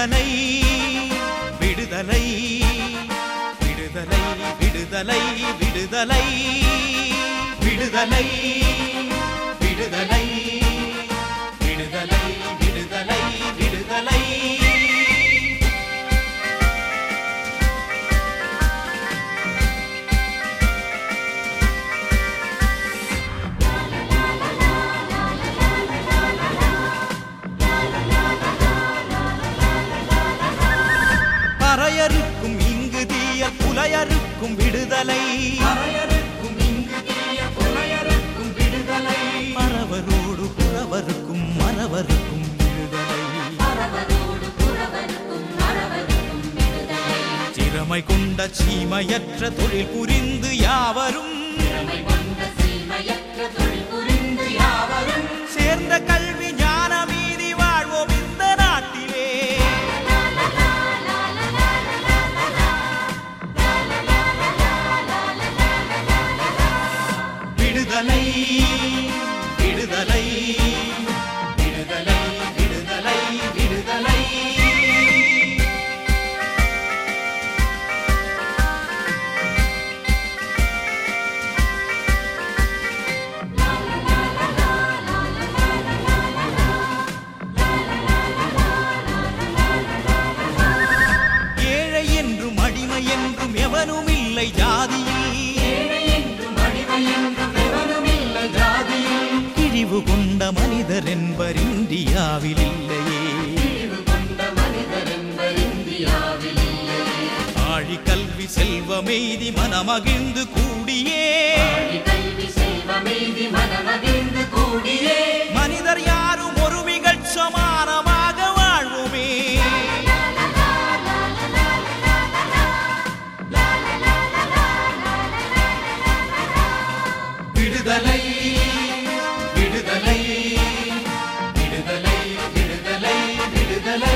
விடுதலை விடுதலை விடுதலை விடுதலை விடுதலை விடுதலை விடுதலை விடுதலை விடுதலை விடுதலை பறையறுக்கும் இங்கு தீய புலையறுக்கும் விடுதலை மறையறுக்கும் இங்கு தீய புலையறுக்கும் விடுதலை மறவரோடு புறவருக்கும் மறவருக்கும் விடுதலை மறவரோடு புறவருக்கும் மறவருக்கும் விடுதலை திறமை கொண்ட சீமையற்ற தொழில் புரிந்து யாவரும் திறமை கொண்ட சீமையற்ற தொழில் புரிந்து யாவரும் சேர்ந்த கல்வி ஞான மீதி வாழ்வோம் இந்த நாட்டிலே விடுதலை விடுதலை விடுதலை விடுதலை விடுதலை ஏழை என்றும் அடிமை என்றும் எவனும் இல்லை ஜாதியில் ஏழை என்றும் அடிமை என்றும் எவனும் இல்லை ஜாதியில் இழிவு கொண்ட மனிதர் என்பர் இந்தியாவில் இல்லையே அறிவு கொண்ட மனிதர் என்பர் இந்தியாவில் இல்லையே ஆழி கல்வி செல்வமெய்தி மனமகிழ்ந்து கூடியே கல்வி செல்வமெய்தி மனமகிழ்ந்து கூடியே மனிதர் யாரும் ஒரு மிகச் சமானமாக வாழ்வோமே விடுதலை விடுதலை விடுதலை விடுதலை விடுதலை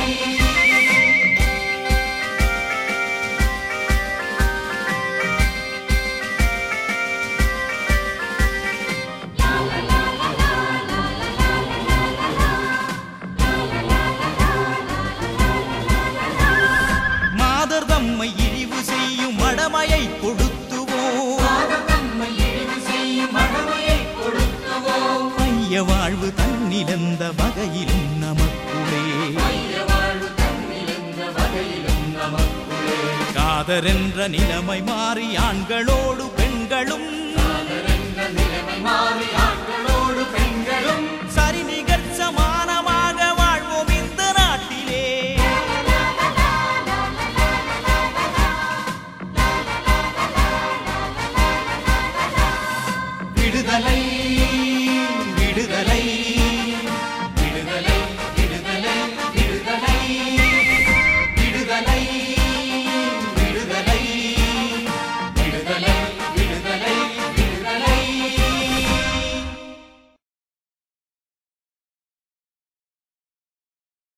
மாதர் தம்மை இழிவு செய்யும் மடமையை கொடுத்துவோம் தம்மை இழிவு செய்யும் மடமையை கொடுத்துவோம் மைய வாழ்வு தன்னிலந்த வகையிலும் நமக்குளே மைய வாழ்வு தன்னிழந்த வகையிலும் நமக்குள்ளே காதரென்ற நிலைமை மாறி ஆண்களோடு பெண்களும் என்ற நிலைமை மாறி ஆண்கள்